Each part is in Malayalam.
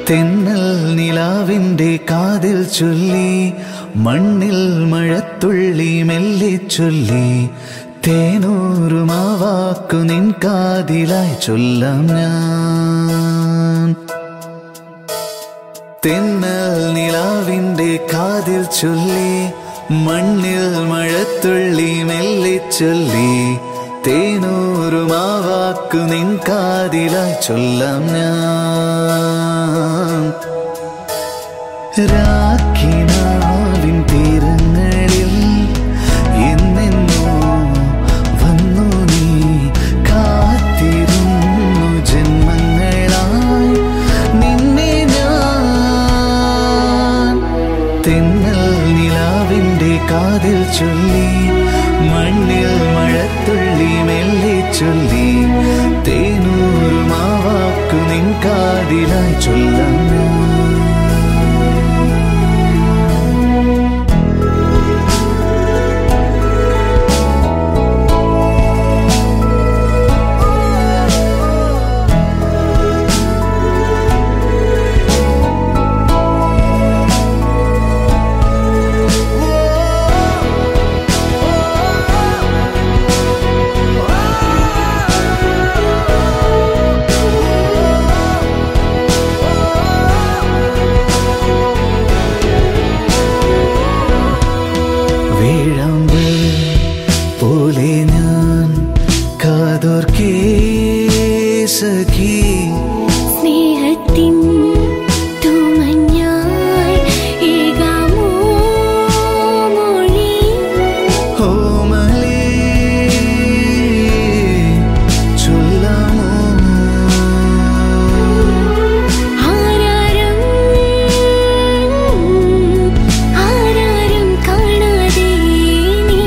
തെന്നൽ നിലാവിൻ്റെ കാതിൽ ചൊല്ലി മണ്ണിൽ മഴത്തുള്ളി മെല്ലെ ചൊല്ലി തേനൂറുമാവാക്കു നിൻ കാതിലായി ചൊല്ലാം ഞാൻ തെന്നൽ നിലാവിൻ്റെ കാതിൽ ചൊല്ലി മണ്ണിൽ മഴത്തുള്ളി മെല്ലെ ചൊല്ലി തേനൂറുമാവാക്കു നിൻ കാതിലായി ചൊല്ലാം ഞാൻ രാഖിനാവിൻ തീരങ്ങളിൽ എന്നെന്നോ വന്നു നീ കാത്തിരുന്നു ജന്മങ്ങളായി നിന്നെ ഞാൻ തെന്നൽ നിലാവിൻ്റെ കാതിൽ ചൊല്ലി മണ്ണിൽ മഴത്തുള്ളി മെല്ലെ ചൊല്ലി തേനൂറുമാവാക്കു നിൻ കാതിലായി ചൊല്ലാം ഞാൻ വേഴാമ്പ് പോലെ ഞാൻ കാതോർക്കേ സഖി സ്നേഹത്തിൻ തൂമഞ്ഞായി ഏകാമോ മൊഴി ഓമലേ ചൊല്ലാമോ ആരാരും ആരാരും കാണാതെ നീ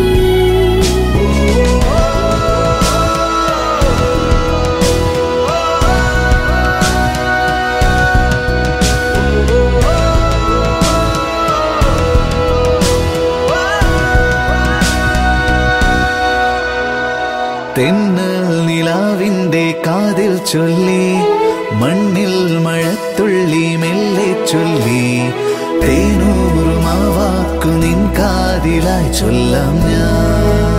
തെന്നൽ നിലാവിൻ്റെ കാതിൽ ചൊല്ലി മണ്ണിൽ മഴത്തുള്ളി മെല്ലെ ചൊല്ലി തേനൂറുമാവാക്കു നിൻ കാതിലായി ചൊല്ലാം ഞാൻ